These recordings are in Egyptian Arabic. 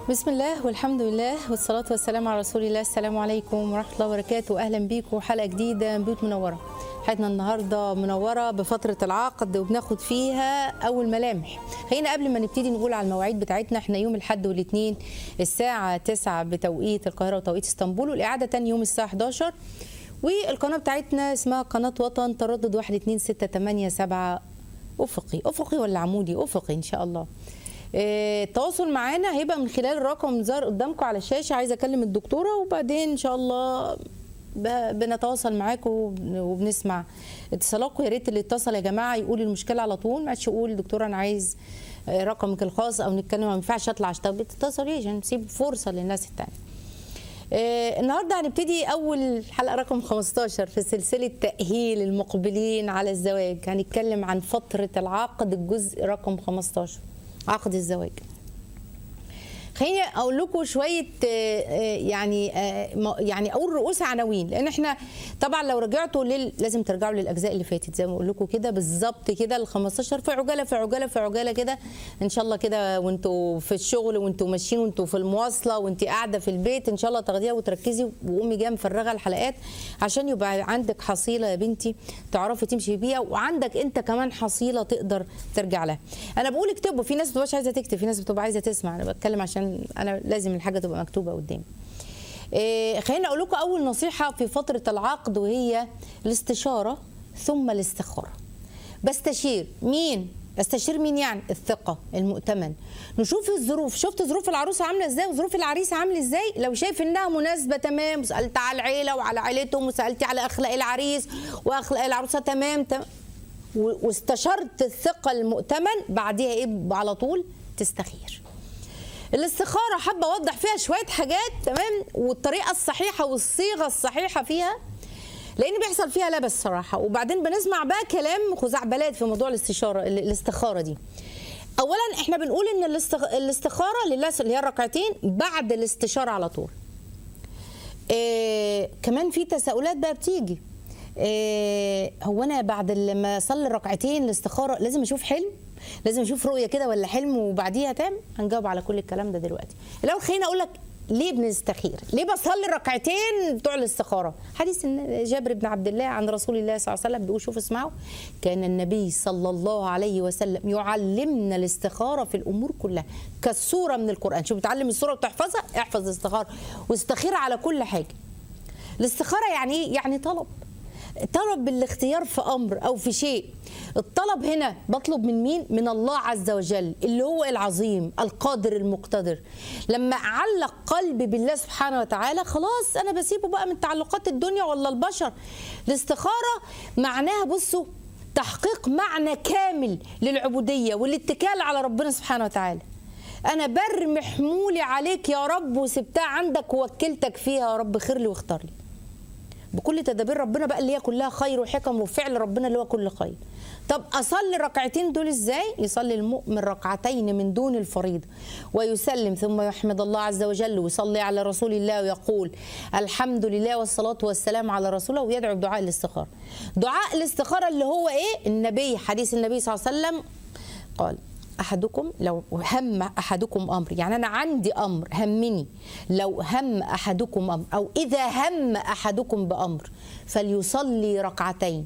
بسم الله والحمد لله والصلاة والسلام على رسول الله السلام عليكم ورحمة الله وبركاته أهلا بيكم حلقة جديدة من بيوت منورة حلقتنا النهاردة منورة بفترة العقد وبناخد فيها أول ملامح خلينا قبل ما نبتدي نقول على المواعيد بتاعتنا احنا يوم الحد والاثنين الساعة 9 بتوقيت القاهرة وتوقيت اسطنبول والإعادة تاني يوم الساعة 11 والقناة بتاعتنا اسمها قناة وطن تردد 1 2 6 8 7 أفقي أفقي ولا عمودي أفقي إن شاء الله آه، التواصل معانا هيبقى من خلال الرقم ظاهر قدامكم على الشاشه عايزه اكلم الدكتوره وبعدين ان شاء الله ب- بنتواصل معاكم وبن- وبنسمع اتصالاتكم يا ريت اللي اتصل يا جماعه يقول المشكله على طول ما عادش يقول دكتوره انا عايز آه، رقمك الخاص او نتكلم ما ينفعش اطلع اشتغل بتتصل عشان نسيب فرصه للناس التانيه آه، النهارده هنبتدي اول حلقه رقم 15 في سلسله تاهيل المقبلين على الزواج هنتكلم عن فتره العقد الجزء رقم 15 عقد الزواج خليني اقول لكم شويه آه، آه، يعني آه، م- يعني اقول رؤوس عناوين لان احنا طبعا لو رجعتوا لل... لازم ترجعوا للاجزاء اللي فاتت زي ما بقول لكم كده بالظبط كده ال 15 في عجاله في عجاله في عجاله كده ان شاء الله كده وانتوا في الشغل وانتوا ماشيين وانتوا في المواصله وانت قاعده في البيت ان شاء الله تاخديها وتركزي وقومي جايه مفرغه الحلقات عشان يبقى عندك حصيله يا بنتي تعرفي تمشي بيها وعندك انت كمان حصيله تقدر ترجع لها انا بقول اكتبوا في ناس بتبقاش عايزه تكتب في ناس بتبقى عايزه تسمع انا بتكلم عشان انا لازم الحاجه تبقى مكتوبه قدامي إيه خليني اقول لكم اول نصيحه في فتره العقد وهي الاستشاره ثم الاستخاره بستشير مين استشير مين يعني الثقة المؤتمن نشوف الظروف شفت ظروف العروسة عاملة ازاي وظروف العريس عاملة ازاي لو شايف انها مناسبة تمام وسألت على العيلة وعلى عيلتهم وسألتي على اخلاق العريس واخلاق العروسة تمام, تمام. و- واستشرت الثقة المؤتمن بعديها ايه على طول تستخير الاستخاره حابه اوضح فيها شويه حاجات تمام والطريقه الصحيحه والصيغه الصحيحه فيها لان بيحصل فيها لبس صراحه وبعدين بنسمع بقى كلام خزعبلات في موضوع الاستشاره ال- الاستخاره دي اولا احنا بنقول ان الاستخ- الاستخاره لله اللي هي الركعتين بعد الاستشاره على طول إيه كمان في تساؤلات بقى بتيجي إيه هو انا بعد لما اصلي الركعتين الاستخاره لازم اشوف حلم لازم اشوف رؤيه كده ولا حلم وبعديها تام هنجاوب على كل الكلام ده دلوقتي الاول خليني اقول لك ليه بنستخير ليه بصلي الركعتين بتوع الاستخاره حديث إن جابر بن عبد الله عن رسول الله صلى الله عليه وسلم بيقول شوفوا اسمعوا كان النبي صلى الله عليه وسلم يعلمنا الاستخاره في الامور كلها كالسوره من القران شوف بتعلم السوره وتحفظها احفظ الاستخاره واستخير على كل حاجه الاستخاره يعني ايه يعني طلب طلب بالاختيار في امر او في شيء الطلب هنا بطلب من مين من الله عز وجل اللي هو العظيم القادر المقتدر لما اعلق قلبي بالله سبحانه وتعالى خلاص انا بسيبه بقى من تعلقات الدنيا ولا البشر الاستخاره معناها بصوا تحقيق معنى كامل للعبوديه والاتكال على ربنا سبحانه وتعالى انا برمي حمولي عليك يا رب وسبتها عندك ووكلتك فيها يا رب خير لي واختار لي بكل تدابير ربنا بقى اللي هي كلها خير وحكم وفعل ربنا اللي هو كل خير طب اصلي الركعتين دول ازاي يصلي المؤمن ركعتين من دون الفريضه ويسلم ثم يحمد الله عز وجل ويصلي على رسول الله ويقول الحمد لله والصلاه والسلام على رسوله ويدعو بدعاء الاستخاره دعاء الاستخاره اللي هو ايه النبي حديث النبي صلى الله عليه وسلم قال احدكم لو هم احدكم امر يعني انا عندي امر همني لو هم احدكم امر او اذا هم احدكم بامر فليصلي ركعتين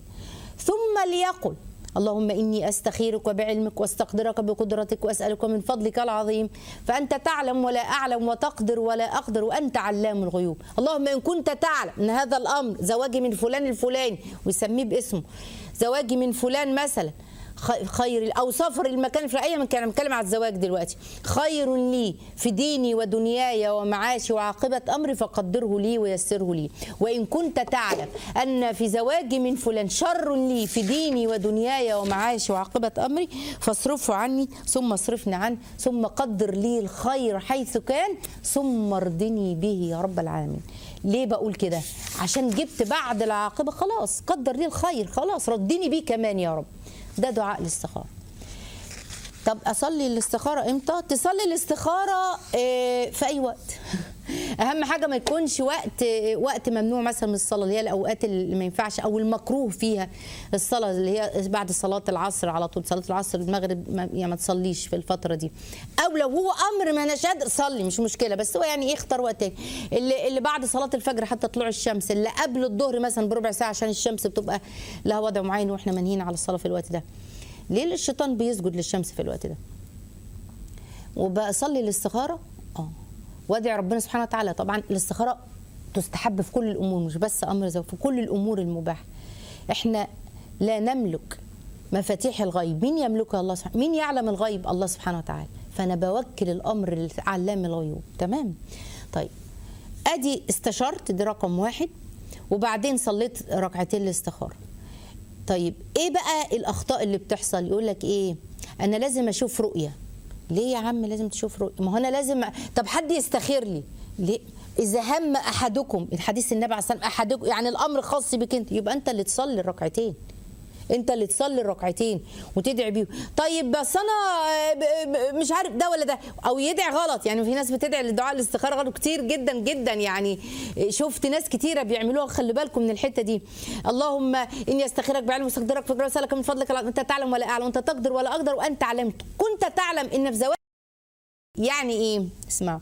ثم ليقل اللهم اني استخيرك بعلمك واستقدرك بقدرتك واسالك من فضلك العظيم فانت تعلم ولا اعلم وتقدر ولا اقدر وانت علام الغيوب اللهم ان كنت تعلم ان هذا الامر زواجي من فلان الفلاني ويسميه باسمه زواجي من فلان مثلا خ- خير او سفر المكان في اي مكان انا بتكلم على الزواج دلوقتي خير لي في ديني ودنياي ومعاشي وعاقبه امري فقدره لي ويسره لي وان كنت تعلم ان في زواجي من فلان شر لي في ديني ودنياي ومعاشي وعاقبه امري فاصرفه عني ثم اصرفني عنه ثم قدر لي الخير حيث كان ثم ارضني به يا رب العالمين ليه بقول كده عشان جبت بعد العاقبه خلاص قدر لي الخير خلاص ردني بيه كمان يا رب ده دعاء الاستخاره طب اصلي الاستخاره امتى تصلي الاستخاره آه، في اي وقت اهم حاجه ما يكونش وقت وقت ممنوع مثلا من الصلاه اللي هي الاوقات اللي ما ينفعش او المكروه فيها الصلاه اللي هي بعد صلاه العصر على طول صلاه العصر المغرب ما يعني ما تصليش في الفتره دي او لو هو امر ما اناش قادر صلي مش مشكله بس هو يعني ايه اختار وقت تاني اللي, اللي بعد صلاه الفجر حتى طلوع الشمس اللي قبل الظهر مثلا بربع ساعه عشان الشمس بتبقى لها وضع معين واحنا منهيين على الصلاه في الوقت ده ليه الشيطان بيسجد للشمس في الوقت ده وبصلي الاستخاره اه وادعي ربنا سبحانه وتعالى طبعا الاستخاره تستحب في كل الامور مش بس امر زوج في كل الامور المباحه احنا لا نملك مفاتيح الغيب مين يملكها الله سبحانه مين يعلم الغيب الله سبحانه وتعالى فانا بوكل الامر لعلام الغيوب تمام طيب ادي استشرت دي رقم واحد وبعدين صليت ركعتين الاستخاره طيب ايه بقى الاخطاء اللي بتحصل يقول لك ايه انا لازم اشوف رؤيه ليه يا عم لازم تشوف رؤيه ما هو انا لازم طب حد يستخير لي ليه اذا هم احدكم الحديث النبي عليه الصلاه والسلام احدكم يعني الامر خاص بك انت يبقى انت اللي تصلي الركعتين انت اللي تصلي الركعتين وتدعي بيهم طيب بس انا مش عارف ده ولا ده او يدعي غلط يعني في ناس بتدعي للدعاء الاستخاره غلط كتير جدا جدا يعني شفت ناس كتيره بيعملوها خلي بالكم من الحته دي اللهم اني استخيرك بعلم واستقدرك في اسالك من فضلك انت تعلم ولا اعلم انت تقدر ولا اقدر وانت علمت كنت تعلم ان في زواج يعني ايه اسمعوا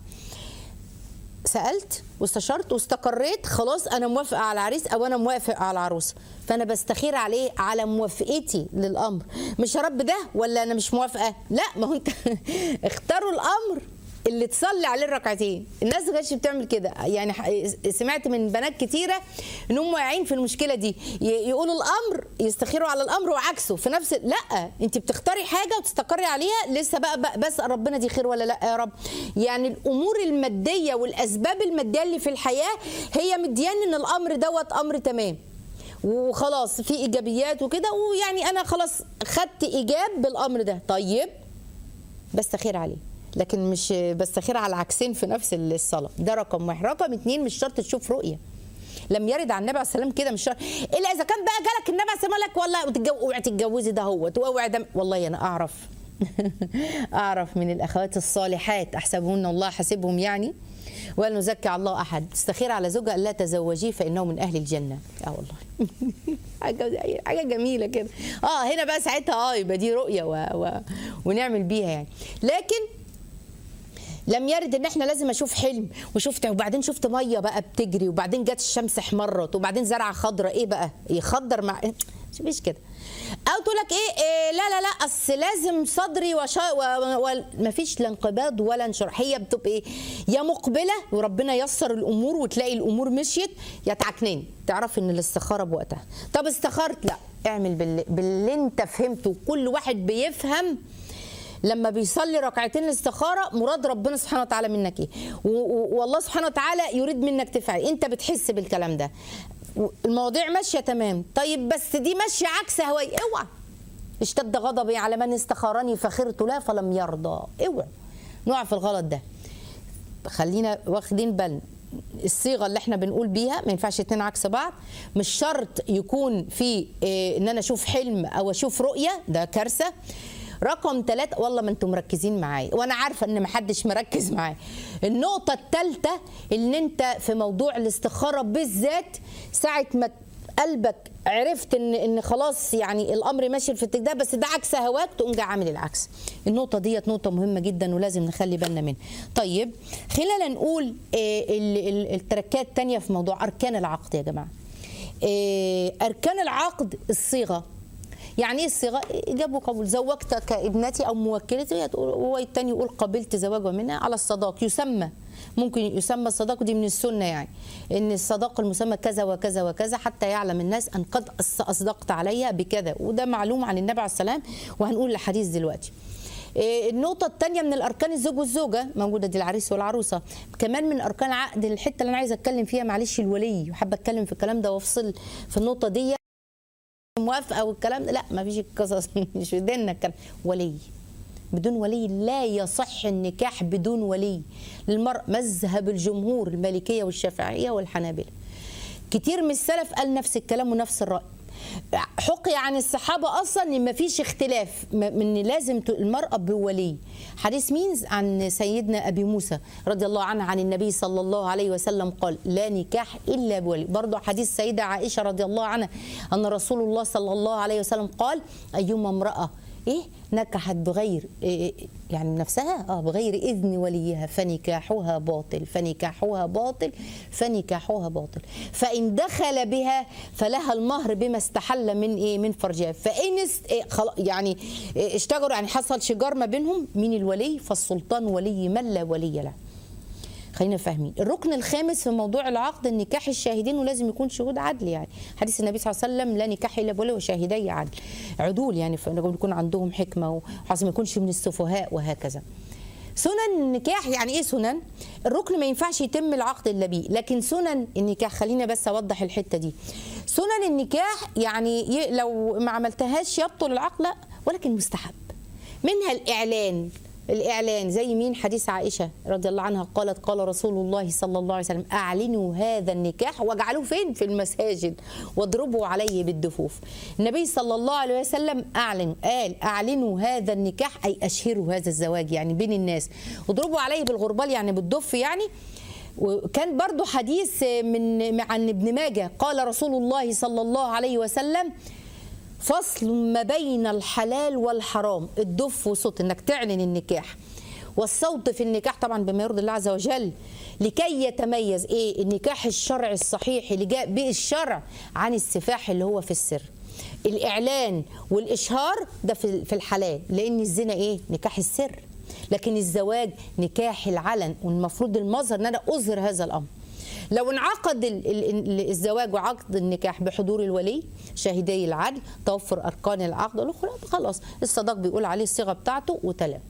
سالت واستشرت واستقريت خلاص انا موافقه على العريس او انا موافق على العروسه فانا بستخير عليه على موافقتي للامر مش يا رب ده ولا انا مش موافقه لا ما هو انت اختاروا الامر اللي تصلي عليه الركعتين الناس ما كانتش بتعمل كده يعني سمعت من بنات كتيره ان هم واقعين في المشكله دي يقولوا الامر يستخيروا على الامر وعكسه في نفس لا انت بتختاري حاجه وتستقري عليها لسه بقى, بقى بسال ربنا دي خير ولا لا يا رب يعني الامور الماديه والاسباب الماديه اللي في الحياه هي مديان ان الامر دوت امر تمام وخلاص في ايجابيات وكده ويعني انا خلاص خدت ايجاب بالامر ده طيب بستخير عليه لكن مش بستخير على العكسين في نفس الصلاه ده رقم واحد رقم اتنين مش شرط تشوف رؤيه لم يرد عن النبي عليه السلام كده مش شرط الا اذا كان بقى جالك النبي عليه السلام لك والله اوعي تتجوزي ده هو اوعي ده والله انا اعرف اعرف من الاخوات الصالحات احسبهن الله حسبهم يعني ولا نزكي على الله احد تستخير على زوجها لا تزوجيه فانه من اهل الجنه اه والله حاجه حاجه جميله كده اه هنا بقى ساعتها اه يبقى دي رؤيه و... و... ونعمل بيها يعني لكن لم يرد ان احنا لازم اشوف حلم وشفت وبعدين شفت ميه بقى بتجري وبعدين جت الشمس احمرت وبعدين زرعه خضراء ايه بقى يخضر مع مش كده او تقول لك إيه, ايه لا لا لا اصل لازم صدري وشا ومفيش لا انقباض ولا انشراح هي بتبقى ايه يا مقبله وربنا يسر الامور وتلاقي الامور مشيت يا تعكنين تعرف ان الاستخاره بوقتها طب استخرت لا اعمل باللي, باللي انت فهمته كل واحد بيفهم لما بيصلي ركعتين الاستخاره مراد ربنا سبحانه وتعالى منك ايه والله سبحانه وتعالى يريد منك تفعل انت بتحس بالكلام ده المواضيع ماشيه تمام طيب بس دي ماشيه عكس هواي اوعى اشتد غضبي على من استخارني فخرت له فلم يرضى اوعى نقع في الغلط ده خلينا واخدين بالنا الصيغه اللي احنا بنقول بيها ما ينفعش اتنين عكس بعض مش شرط يكون في إيه ان انا اشوف حلم او اشوف رؤيه ده كارثه رقم ثلاثة والله ما انتم مركزين معايا وانا عارفه ان ما حدش مركز معايا النقطه الثالثه ان انت في موضوع الاستخاره بالذات ساعه ما قلبك عرفت ان ان خلاص يعني الامر ماشي في الاتجاه بس ده عكس هواك تقوم جاي عامل العكس النقطه ديت نقطه مهمه جدا ولازم نخلي بالنا منها طيب خلينا نقول التركات الثانيه في موضوع اركان العقد يا جماعه اركان العقد الصيغه يعني ايه الصيغه ايجاب وقبول زوجتك ابنتي او موكلتي هو الثاني يقول قبلت زواجها منها على الصداق يسمى ممكن يسمى الصداق دي من السنه يعني ان الصداق المسمى كذا وكذا وكذا حتى يعلم الناس ان قد اصدقت عليها بكذا وده معلوم عن النبي عليه السلام وهنقول الحديث دلوقتي النقطة الثانية من الأركان الزوج والزوجة موجودة دي العريس والعروسة كمان من أركان عقد الحتة اللي أنا عايزة أتكلم فيها معلش الولي وحابة أتكلم في الكلام ده وأفصل في النقطة دي موافقه والكلام ده لا ما فيش القصص مش في ديننا الكلام ولي بدون ولي لا يصح النكاح بدون ولي للمرأة مذهب الجمهور المالكية والشافعية والحنابلة كتير من السلف قال نفس الكلام ونفس الرأي حقي عن الصحابه اصلا ان ما فيش اختلاف م- ان لازم ت- المراه بولي حديث مين عن سيدنا ابي موسى رضي الله عنه عن النبي صلى الله عليه وسلم قال لا نكاح الا بولي برضه حديث سيده عائشه رضي الله عنها ان رسول الله صلى الله عليه وسلم قال ايما امراه ايه نكحت بغير إيه يعني نفسها اه بغير اذن وليها فنكاحها باطل فنكاحها باطل فنكاحها باطل فان دخل بها فلها المهر بما استحل من ايه من فرجها فان است إيه خلا- يعني إيه اشتجروا يعني حصل شجار ما بينهم مين الولي فالسلطان ولي من لا ولي له خلينا فاهمين الركن الخامس في موضوع العقد النكاح الشاهدين ولازم يكون شهود عدل يعني حديث النبي صلى الله عليه وسلم لا نكاح الا بولي وشاهدي عدل عدول يعني فنقول يكون عندهم حكمه وحسب ما يكونش من السفهاء وهكذا سنن النكاح يعني ايه سنن الركن ما ينفعش يتم العقد الا بيه لكن سنن النكاح خلينا بس اوضح الحته دي سنن النكاح يعني ي- لو ما عملتهاش يبطل العقد لا ولكن مستحب منها الاعلان الاعلان زي مين حديث عائشه رضي الله عنها قالت قال رسول الله صلى الله عليه وسلم اعلنوا هذا النكاح واجعلوه فين في المساجد واضربوا عليه بالدفوف النبي صلى الله عليه وسلم اعلن قال اعلنوا هذا النكاح اي اشهروا هذا الزواج يعني بين الناس واضربوا عليه بالغربال يعني بالدف يعني وكان برضو حديث من عن ابن ماجه قال رسول الله صلى الله عليه وسلم فصل ما بين الحلال والحرام الدف وصوت انك تعلن النكاح والصوت في النكاح طبعا بما يرضي الله عز وجل لكي يتميز ايه النكاح الشرعي الصحيح اللي جاء به الشرع عن السفاح اللي هو في السر الاعلان والاشهار ده في في الحلال لان الزنا ايه نكاح السر لكن الزواج نكاح العلن والمفروض المظهر ان انا اظهر هذا الامر لو انعقد ال- ال- الزواج وعقد النكاح بحضور الولي شاهدي العدل توفر اركان العقد الاخرى خلاص الصداق بيقول عليه الصيغه بتاعته وتلام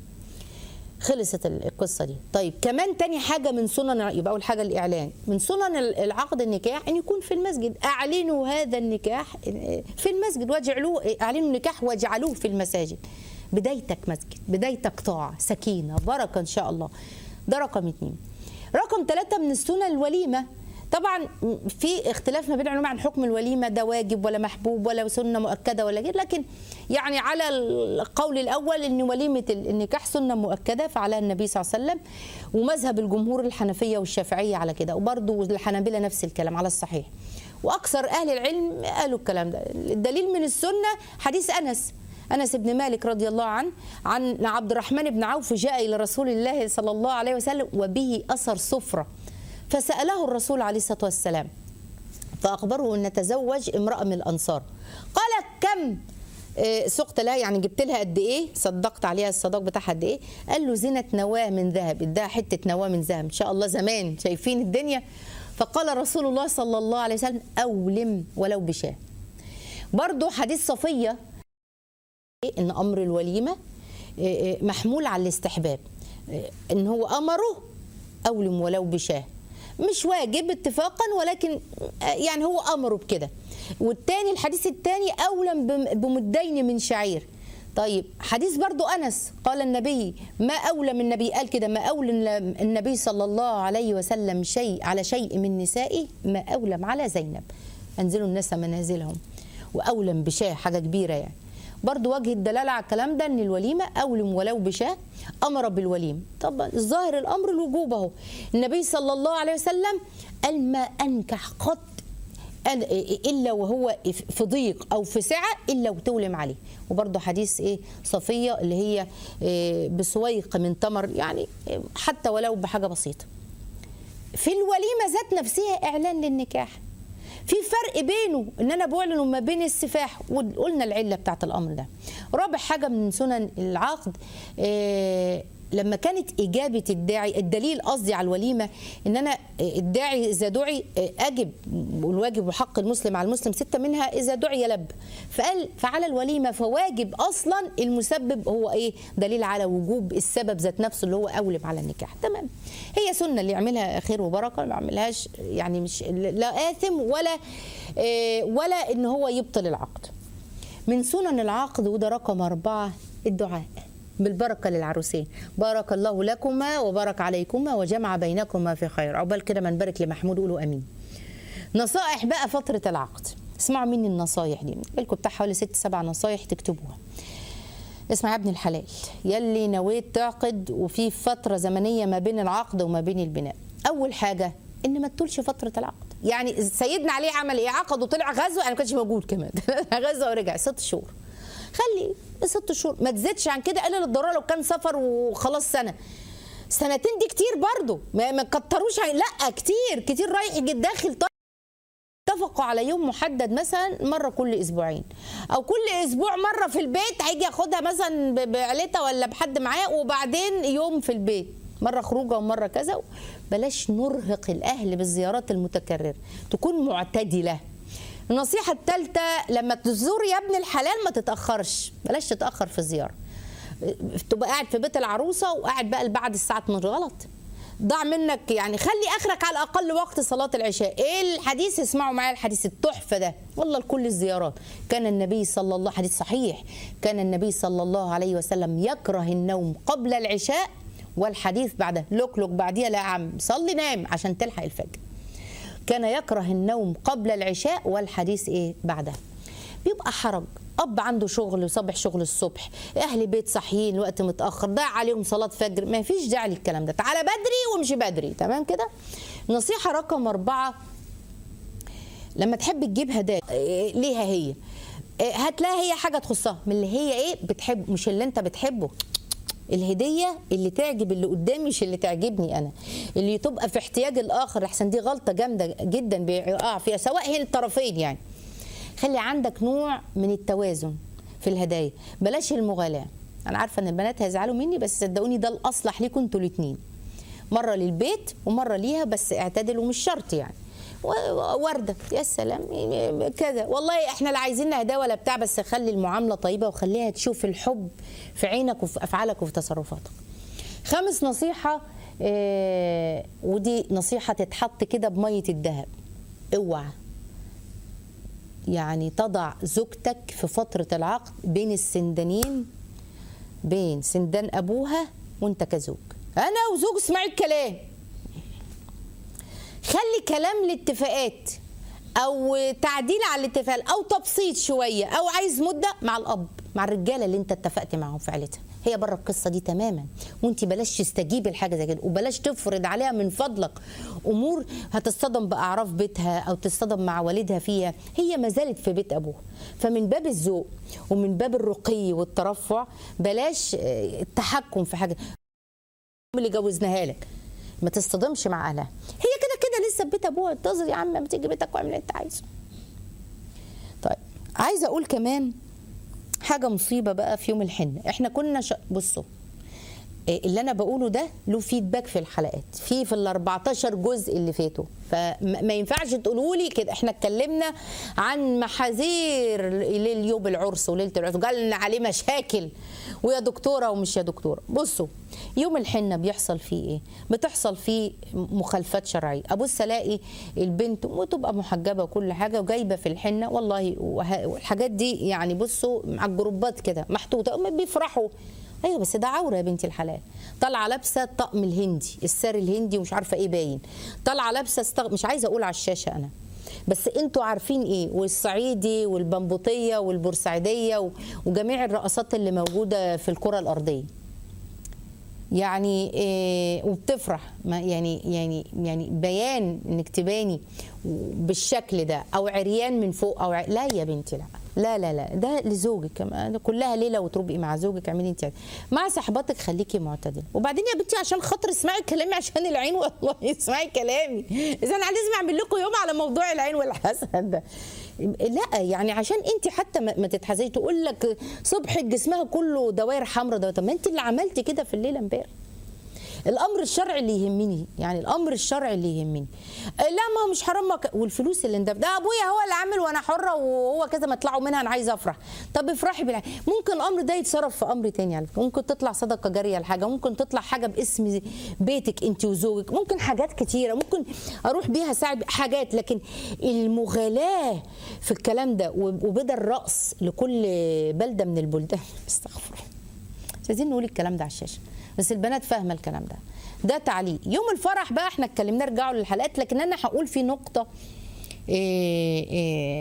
خلصت ال- القصه دي طيب كمان تاني حاجه من سنن يبقى اول حاجه الاعلان من سنن ال- العقد النكاح ان يكون في المسجد اعلنوا هذا النكاح في المسجد واجعلوه اعلنوا النكاح واجعلوه في المساجد بدايتك مسجد بدايتك طاعه سكينه بركه ان شاء الله ده رقم اتنين رقم ثلاثة من السنن الوليمة طبعا في اختلاف ما بين العلماء عن حكم الوليمه ده واجب ولا محبوب ولا سنه مؤكده ولا غير لكن يعني على القول الاول ان وليمه النكاح سنه مؤكده فعلها النبي صلى الله عليه وسلم ومذهب الجمهور الحنفيه والشافعيه على كده وبرضه الحنابله نفس الكلام على الصحيح واكثر اهل العلم قالوا الكلام ده الدليل من السنه حديث انس انس بن مالك رضي الله عنه عن عبد الرحمن بن عوف جاء الى رسول الله صلى الله عليه وسلم وبه اثر صفره فساله الرسول عليه الصلاه والسلام فاخبره ان تزوج امراه من الانصار قال كم آه، سقت لها يعني جبت لها قد ايه صدقت عليها الصداق بتاعها قد ايه قال له زينه نواه من ذهب اداها حته نواه من ذهب ان شاء الله زمان شايفين الدنيا فقال رسول الله صلى الله عليه وسلم اولم ولو بشاه برضو حديث صفيه ان امر الوليمه آه، آه، محمول على الاستحباب آه، ان هو امره اولم ولو بشاه مش واجب اتفاقا ولكن آه، يعني هو امره بكده والتاني الحديث الثاني اولم بم- بمدين من شعير طيب حديث برضو انس قال النبي ما اولم النبي قال كده ما اولم النبي صلى الله عليه وسلم شيء على شيء من نسائه ما اولم على زينب انزلوا الناس منازلهم واولم بشاه حاجه كبيره يعني برضو وجه الدلالة على الكلام ده ان الوليمة اولم ولو بشاه امر بالوليم طب ظاهر الامر الوجوب اهو النبي صلى الله عليه وسلم قال ما انكح قط قال الا وهو في ضيق او في سعه الا وتولم عليه وبرضه حديث ايه صفيه اللي هي إيه بسويق من تمر يعني إيه حتى ولو بحاجه بسيطه في الوليمه ذات نفسها اعلان للنكاح في فرق بينه ان انا بعلن ما بين السفاح وقلنا العله بتاعت الامر ده رابع حاجه من سنن العقد آه لما كانت اجابه الداعي الدليل قصدي على الوليمه ان انا الداعي اذا دعي اجب والواجب وحق المسلم على المسلم سته منها اذا دعي لب فقال فعلى الوليمه فواجب اصلا المسبب هو ايه دليل على وجوب السبب ذات نفسه اللي هو اولم على النكاح تمام هي سنه اللي يعملها خير وبركه ما يعملهاش يعني مش لا اثم ولا إيه ولا ان هو يبطل العقد من سنن العقد وده رقم أربعة الدعاء بالبركة للعروسين بارك الله لكما وبارك عليكما وجمع بينكما في خير عقبال كده ما نبارك لمحمود قولوا أمين نصائح بقى فترة العقد اسمعوا مني النصايح دي لكم بتاع حوالي ست سبع نصايح تكتبوها اسمع يا ابن الحلال يلي نويت تعقد وفي فتره زمنيه ما بين العقد وما بين البناء اول حاجه ان ما تطولش فتره العقد يعني سيدنا علي عمل ايه عقد وطلع غزو انا ما كانش موجود كمان غزو ورجع ست شهور خلي ست شهور ما تزيدش عن كده الا للضروره لو كان سفر وخلاص سنه سنتين دي كتير برضو ما ما كتروش عن- لا كتير كتير رايح جد داخل اتفقوا على يوم محدد مثلا مره كل اسبوعين او كل اسبوع مره في البيت هيجي ياخدها مثلا ب- بعيلتها ولا بحد معاه وبعدين يوم في البيت مره خروجه ومره كذا بلاش نرهق الاهل بالزيارات المتكرره تكون معتدله النصيحه الثالثه لما تزور يا ابن الحلال ما تتاخرش بلاش تتاخر في الزياره تبقى قاعد في بيت العروسه وقاعد بقى بعد الساعه 12 غلط ضاع منك يعني خلي اخرك على الاقل وقت صلاه العشاء ايه الحديث اسمعوا معايا الحديث التحفه ده والله لكل الزيارات كان النبي صلى الله حديث صحيح كان النبي صلى الله عليه وسلم يكره النوم قبل العشاء والحديث بعده لوك لوك بعديها لا يا عم صلي نام عشان تلحق الفجر كان يكره النوم قبل العشاء والحديث ايه بعدها بيبقى حرج اب عنده شغل صبح شغل الصبح اهل بيت صاحيين وقت متاخر ضاع عليهم صلاه فجر ما فيش داعي للكلام ده تعالى بدري وامشي بدري تمام كده نصيحه رقم أربعة لما تحب تجيب هدايا إيه، ليها هي إيه، هات لها هي حاجه تخصها من اللي هي ايه بتحب مش اللي انت بتحبه الهديه اللي تعجب اللي قدامي مش اللي تعجبني انا اللي تبقى في احتياج الاخر احسن دي غلطه جامده جدا بيقع فيها سواء هي الطرفين يعني خلي عندك نوع من التوازن في الهدايا بلاش المغالاه انا عارفه ان البنات هيزعلوا مني بس صدقوني ده الاصلح ليكم انتوا الاثنين مره للبيت ومره ليها بس اعتدلوا مش شرط يعني و- ورده يا سلام كذا والله احنا لا عايزين هدايا ولا بتاع بس خلي المعامله طيبه وخليها تشوف الحب في عينك وفي افعالك وفي تصرفاتك خامس نصيحه آه ودي نصيحه تتحط كده بميه الذهب اوعى يعني تضع زوجتك في فترة العقد بين السندانين بين سندان أبوها وأنت كزوج أنا وزوج اسمعي الكلام خلي كلام الاتفاقات او تعديل على الاتفاق او تبسيط شويه او عايز مده مع الاب مع الرجاله اللي انت اتفقت معاهم في عيلتها هي بره القصه دي تماما وانت بلاش تستجيبي لحاجه زي كده وبلاش تفرض عليها من فضلك امور هتصطدم باعراف بيتها او تصطدم مع والدها فيها هي ما زالت في بيت ابوها فمن باب الذوق ومن باب الرقي والترفع بلاش آه، التحكم في حاجه اللي جوزناها لك ما تصطدمش مع اهلها هي كده كده لسه في بيت ابوها انتظر يا عم ما تيجي بيتك واعمل اللي انت عايزه طيب عايزه اقول كمان حاجه مصيبه بقى في يوم الحنه احنا كنا ش... بصوا إيه اللي انا بقوله ده له فيدباك في الحلقات في في ال 14 جزء اللي فاتوا فما ما ينفعش تقولوا لي كده احنا اتكلمنا عن محاذير ليل يوم العرس وليله العرس وقالنا عليه مشاكل ويا دكتوره ومش يا دكتوره بصوا يوم الحنه بيحصل فيه ايه بتحصل فيه مخالفات شرعيه ابص الاقي البنت وتبقى محجبه وكل حاجه وجايبه في الحنه والله وه- والحاجات دي يعني بصوا على الجروبات كده محطوطه هم بيفرحوا ايوه بس ده عوره يا بنتي الحلال طالعه لابسه الطقم الهندي الساري الهندي ومش عارفه ايه باين طالعه لابسه استغ... مش عايزه اقول على الشاشه انا بس انتوا عارفين ايه والصعيدي والبنبوطيه والبورسعيديه و... وجميع الرقصات اللي موجوده في الكره الارضيه يعني إيه وبتفرح ما يعني يعني يعني بيان انك تباني بالشكل ده او عريان من فوق او ع... لا يا بنتي لا لا لا لا ده لزوجك كمان كلها ليله وتربقي مع زوجك اعملي انت عايزة. مع صاحباتك خليكي معتدله وبعدين يا بنتي عشان خاطر اسمعي كلامي عشان العين والله اسمعي كلامي اذا انا لازم اعمل لكم يوم على موضوع العين والحسد ده لا يعني عشان انت حتى ما ما تتحزنيش تقول لك صبح جسمها كله دوائر حمراء ده طب ما انت اللي عملتي كده في الليله امبارح الامر الشرعي اللي يهمني يعني الامر الشرعي اللي يهمني لا ما هو مش حرام ما ك- والفلوس اللي اندفع ده ابويا هو اللي عامل وانا حره وهو كذا ما طلعوا منها انا عايزه افرح طب افرحي بالله ممكن الامر ده يتصرف في امر تاني على فكرة. ممكن تطلع صدقه جاريه لحاجه ممكن تطلع حاجه باسم بيتك انت وزوجك ممكن حاجات كتيره ممكن اروح بيها ساعد حاجات لكن المغالاه في الكلام ده وبدا الرأس لكل بلده من البلدان استغفر الله مش عايزين نقول الكلام ده على الشاشه بس البنات فاهمه الكلام ده ده تعليق يوم الفرح بقى احنا اتكلمنا ارجعوا للحلقات لكن انا هقول في نقطه إيه إيه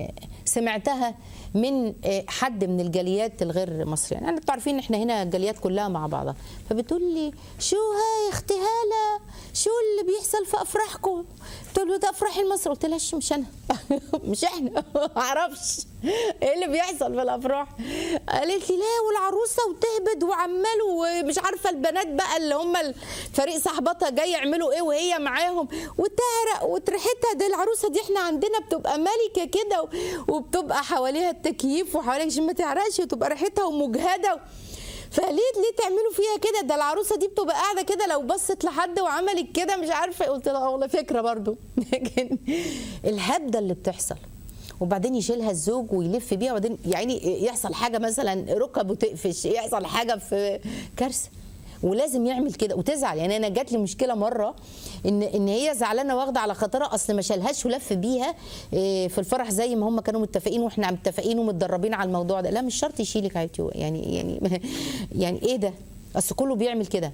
سمعتها من آه، حد من الجاليات الغير مصريه يعني انتوا عارفين احنا هنا الجاليات كلها مع بعضها فبتقول لي شو هاي يا اختي هاله شو اللي بيحصل في افراحكم قلت له ده افراح المصري قلت لها "شو مش انا مش احنا ما اعرفش ايه اللي بيحصل في الافراح قالت لي لا والعروسه وتهبد وعمال ومش عارفه البنات بقى اللي هم فريق صاحباتها جاي يعملوا ايه وهي معاهم وتعرق وتريحتها دي العروسه دي احنا عندنا بتبقى ملكه كده و- وبتبقى حواليها التكييف وحواليها عشان ما تعرقش وتبقى ريحتها ومجهده فليه ليه تعملوا فيها كده ده العروسه دي بتبقى قاعده كده لو بصت لحد وعملت كده مش عارفه قلت لها والله فكره برضو لكن الهبده اللي بتحصل وبعدين يشيلها الزوج ويلف بيها وبعدين يعني يحصل حاجه مثلا ركبه تقفش يحصل حاجه في كارثه ولازم يعمل كده وتزعل يعني انا جات لي مشكله مره ان ان هي زعلانه واخده على خاطرها اصل ما شالهاش ولف بيها إيه، في الفرح زي ما هم كانوا متفقين واحنا متفقين ومتدربين على الموضوع ده لا مش شرط يشيلك يا حبيبتي يعني يعني يعني ايه ده اصل كله بيعمل كده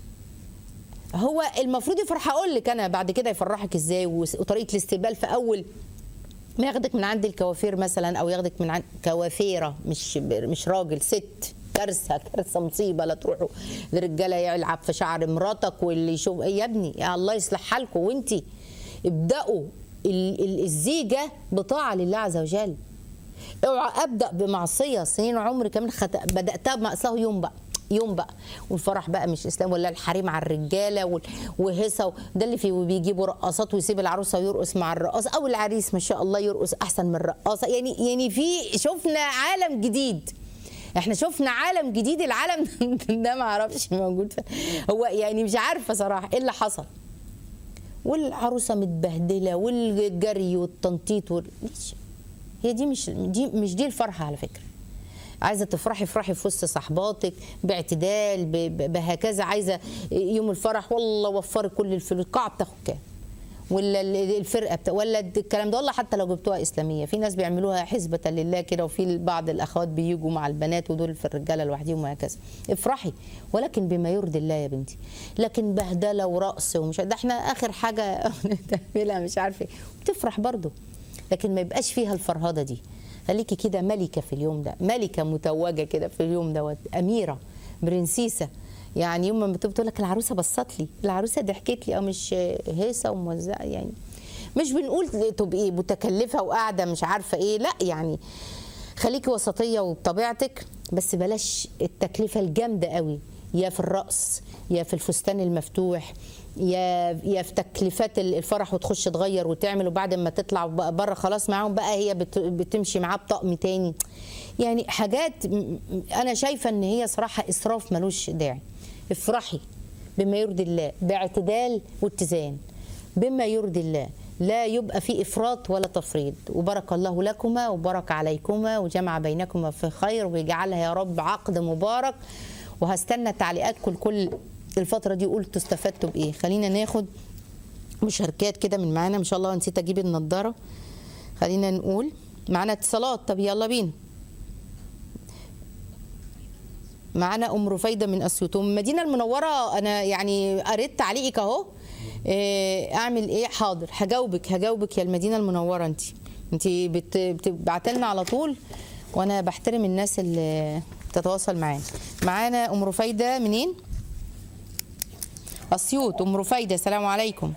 هو المفروض يفرح هقول لك انا بعد كده يفرحك ازاي وس- وطريقه الاستقبال في اول ما ياخدك من عند الكوافير مثلا او ياخدك من عند كوافيره مش مش راجل ست كارثه كارثه مصيبه لا تروحوا لرجاله يلعب في شعر مراتك واللي يشوف إيه يا ابني يا الله يصلح حالكم وانتي ابداوا ال- ال- الزيجه بطاعه لله عز وجل اوعى ابدا بمعصيه سنين عمري كمان خت... بداتها بمأساه يوم بقى يوم بقى والفرح بقى مش اسلام ولا الحريم على الرجاله وال- وهسه ده اللي فيه وبيجيبوا رقاصات ويسيب العروسه ويرقص مع الرقاصه او العريس ما شاء الله يرقص احسن من الرقاصه يعني يعني في شفنا عالم جديد احنا شفنا عالم جديد العالم ده ما اعرفش موجود في- هو يعني مش عارفه صراحه ايه اللي حصل والعروسه متبهدله والجري والتنطيط وال... ليش؟ هي دي مش دي مش دي الفرحه على فكره عايزه تفرحي افرحي في وسط صحباتك باعتدال ب- ب- بهكذا عايزه يوم الفرح والله وفري كل الفلوس القاعه بتاخد كام ولا ال- الفرقه بتا... ولا الكلام ده والله حتى لو جبتوها اسلاميه في ناس بيعملوها حسبه لله كده وفي بعض الاخوات بيجوا مع البنات ودول في الرجاله لوحدهم وهكذا افرحي ولكن بما يرضي الله يا بنتي لكن بهدله ورقص ومش ده احنا اخر حاجه نعملها مش عارفه ايه بتفرح برضه لكن ما يبقاش فيها الفرهده دي خليكي كده ملكه في اليوم ده ملكه متوجه كده في اليوم دوت اميره برنسيسه يعني يوم ما بتبقى تقول لك العروسه بصت لي العروسه ضحكت لي او مش هيصه وموزعه يعني مش بنقول تبقي متكلفه وقاعده مش عارفه ايه لا يعني خليكي وسطيه وبطبيعتك بس بلاش التكلفه الجامده قوي يا في الرقص يا في الفستان المفتوح يا يا في تكلفات الفرح وتخش تغير وتعمل وبعد ما تطلع بره خلاص معاهم بقى هي بت- بتمشي معاه بطقم تاني يعني حاجات م- م- انا شايفه ان هي صراحه اسراف ملوش داعي افرحي بما يرضي الله باعتدال واتزان بما يرضي الله لا يبقى في افراط ولا تفريط وبارك الله لكما وبارك عليكما وجمع بينكما في خير ويجعلها يا رب عقد مبارك وهستنى تعليقاتكم كل الفتره دي قلتوا استفدتوا بايه خلينا ناخد مشاركات كده من معانا ان شاء الله نسيت اجيب النضاره خلينا نقول معانا اتصالات طب يلا بينا معانا ام رفيده من اسيوط ام المدينه المنوره انا يعني قريت تعليقك اهو إيه، اعمل ايه حاضر هجاوبك هجاوبك يا المدينه المنوره انت انت بتبعت لنا على طول وانا بحترم الناس اللي تتواصل معانا معانا ام رفيده منين اسيوط ام رفيده السلام عليكم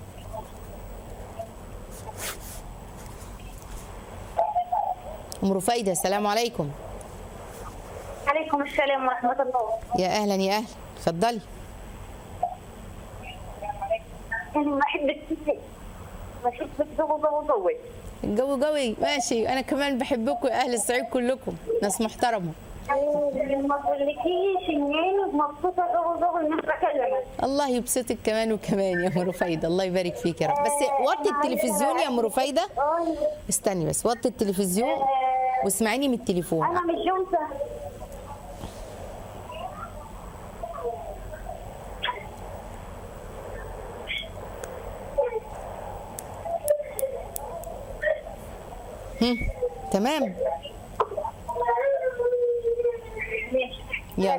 ام رفيده السلام عليكم عليكم السلام ورحمة الله يا اهلا يا اهلا اتفضلي أنا ما أحبك ما أحبك جو جو جو الجو قوي ماشي انا كمان بحبكم يا اهل الصعيد كلكم ناس محترمه ما أقولكيش إني مبسوطة جو جو إن أنا بكلمك الله يبسطك كمان وكمان يا ام رفيده الله يبارك فيك يا رب بس وطي التلفزيون يا ام رفيده آه، استني بس وطي التلفزيون واسمعيني من التليفون أنا مش جونسة هم. تمام ماشي يلا.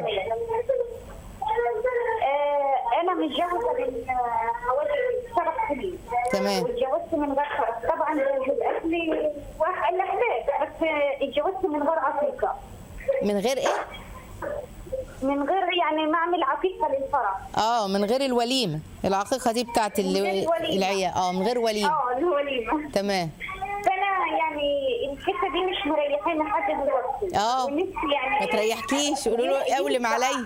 آه، أنا متجوزة من آه، حوالي سبع سنين تمام. واتجوزت من غير فرح طبعا جوزت لي واحد الاحباب بس اتجوزت من غير عقيقه من غير ايه من غير يعني ما اعمل عقيقه للفرح اه من غير الوليمه العقيقه دي بتاعت من غير ال- وليمة. العيال اه من غير وليمه اه الوليمه تمام فانا يعني الحته دي مش مريحاني لحد دلوقتي آه. ونفسي يعني ما تريحكيش قولوا له اولم عليا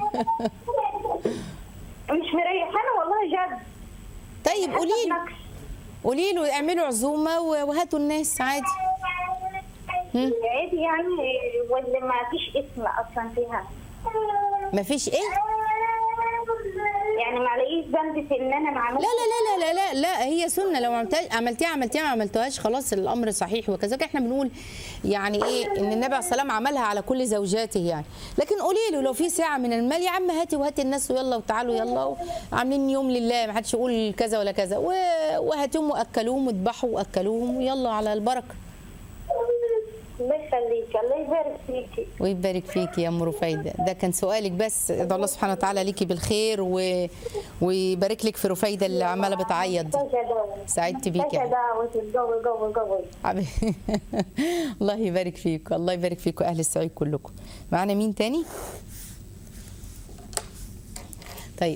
مش مريحانه والله جد طيب قولي له نكس. قولي له اعملوا عزومه و- وهاتوا الناس عادي مم. عادي يعني ولا ما فيش اسم اصلا فيها مفيش ايه يعني ما عليش ذنب في ان انا ما لا عملتش لا لا لا لا لا, لا هي سنه لو عملتها عملتيها عملتيها ما عملتوهاش خلاص الامر صحيح وكذلك احنا بنقول يعني ايه ان النبي عليه السلام عملها على كل زوجاته يعني لكن قولي له لو في ساعه من المال يا عم هاتي وهاتي الناس ويلا وتعالوا يلا عاملين يوم لله ما حدش يقول كذا ولا كذا و- وهاتهم واكلوهم واذبحوا واكلوهم ويلا على البركه الله يخليك الله يبارك فيكي ويبارك فيكي يا ام رفايده ده كان سؤالك بس ادعو الله سبحانه وتعالى ليكي بالخير و... ويبارك لك في رفايده اللي عماله بتعيط دي سعدت بيكي يا يعني. دعوة الجو جو جو حبيبي. الله يبارك فيكم الله يبارك فيكم اهل السعيد كلكم معنا مين تاني طيب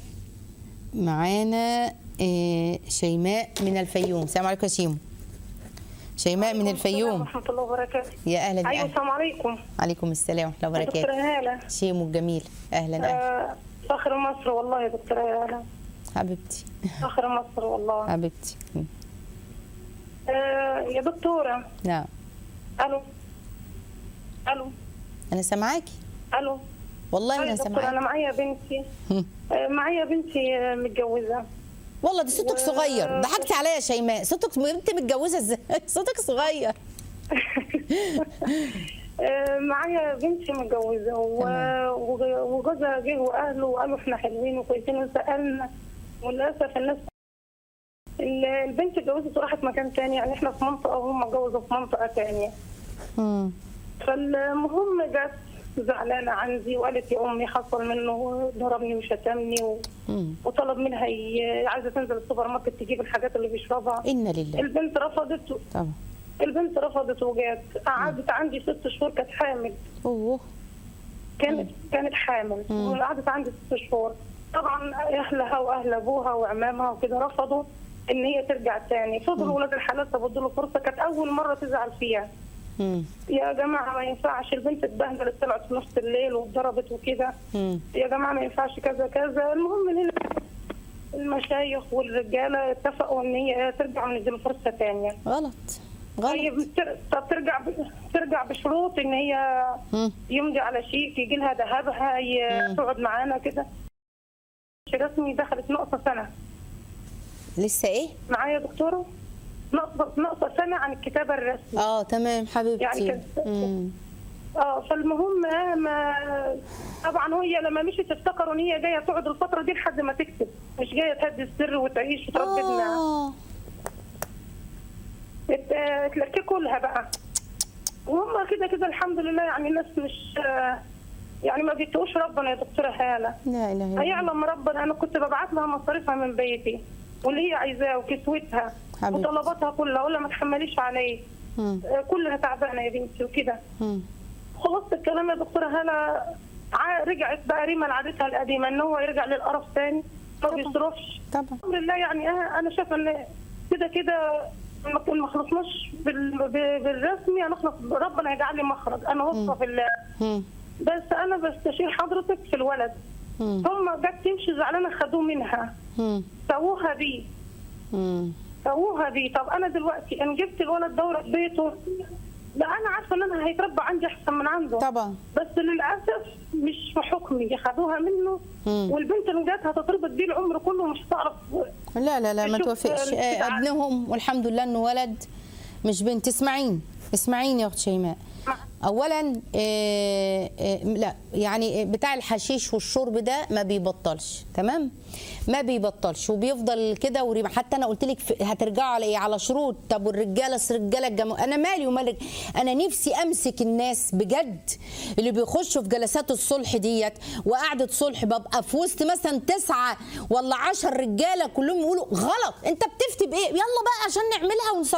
معانا آه، شيماء من الفيوم السلام عليكم يا شيمو شيماء من الفيوم ورحمة الله وبركاته يا اهلا أيوة بأهلا. السلام عليكم عليكم السلام ورحمه الله دكتورة وبركاته هالة شيمو الجميل اهلا اهلا آه، فخر مصر والله يا دكتورة هالة حبيبتي فخر مصر والله حبيبتي م. آه، يا دكتورة نعم ألو ألو انا سامعاكي ألو والله أيوة انا يا دكتورة أنا سامعاكي معايا بنتي هم. آه، معايا بنتي آه، متجوزة والله دي صوتك صغير ضحكتي عليا يا شيماء صوتك انت متجوزه ازاي صوتك صغير آه، معايا بنتي متجوزة و- تمام. وج- وجوزها جه وأهله وقالوا إحنا حلوين وكويسين وسألنا وللأسف الناس ال- البنت اتجوزت وراحت مكان تاني يعني احنا في منطقة وهم اتجوزوا في منطقة تانية مم. فالمهم جت زعلانة عندي وقالت يا أمي حصل منه ضربني وشتمني و... مم. وطلب منها ي... عايزة تنزل السوبر ماركت تجيب الحاجات اللي بيشربها انا لله البنت رفضت طبعا البنت رفضت وجات قعدت عندي ست شهور كانت حامل اوه كانت كانت حامل مم. وقعدت عندي ست شهور طبعا اهلها واهل ابوها وعمامها وكده رفضوا ان هي ترجع تاني فضلوا ولاد الحلال تبدوا له فرصه كانت اول مره تزعل فيها مم. يا جماعه ما ينفعش البنت اتبهدلت طلعت في نص الليل واتضربت وكده مم. يا جماعه ما ينفعش كذا كذا المهم ان هنا المشايخ والرجاله اتفقوا ان هي ترجع ونديله فرصه ثانيه غلط غلط طيب تر- طب ترجع ب- ترجع بشروط ان هي مم. يمضي على شيك يجي لها ذهبها ي- مم. تقعد معانا كده رسمي دخلت ناقصه سنه لسه ايه معايا يا دكتوره ناقصه ناقصه سنه عن الكتابه الرسمي اه تمام حبيبتي يعني كده. مم. اه فالمهم آه، ما طبعا هي لما مشيت افتكروا ان هي جايه تقعد الفتره دي لحد ما تكتب مش جايه تهدي السر وتعيش وتربي ابنها اه ات- اتلككوا لها بقى وهم كده كده الحمد لله يعني الناس مش آه، يعني ما بيتقوش ربنا يا دكتوره هاله لا اله الا الله هيعلم ربنا انا كنت ببعت لها مصاريفها من بيتي واللي هي عايزاه وكسوتها حبيبتي. وطلباتها كلها اقول لها ما تحمليش عليه مم. آه، كلها تعبانه يا بنتي وكده مم. خلصت الكلام يا دكتوره هلا ع- رجعت بقى ريما لعادتها القديمه ان هو يرجع للقرف تاني ما طبعا. بيصرفش طبعا الحمد لله يعني انا أنا شايفه ان كده كده ما ما خلصناش بال- ب- بالرسمي هنخلص ربنا يجعل لي مخرج انا واثقه في الله مم. بس انا بستشير حضرتك في الولد مم. هم جت تمشي زعلانه خدوه منها مم. سووها بيه مم. سووها بيه طب انا دلوقتي ان جبت الولد دوره في بيته لا انا عارفه ان انا هيتربى عندي احسن من عنده طبعا بس للاسف مش في حكمي خدوها منه مم. والبنت اللي جت هتتربط بيه العمر كله مش هتعرف لا لا لا ما شوف، توافقش آه، آه، الابتعاد. ابنهم والحمد لله انه ولد مش بنت اسمعيني اسمعيني يا اخت شيماء اولا آه، آه، لا يعني بتاع الحشيش والشرب ده ما بيبطلش تمام ما بيبطلش وبيفضل كده وريما حتى انا قلت لك في- هترجعوا على ايه على شروط طب والرجاله أصل الرجاله الجمو... انا مالي ومالك انا نفسي امسك الناس بجد اللي بيخشوا في جلسات الصلح ديت وقعده صلح ببقى في وسط مثلا تسعه ولا عشر رجاله كلهم يقولوا غلط انت بتفتي بايه يلا بقى عشان نعملها ونسطق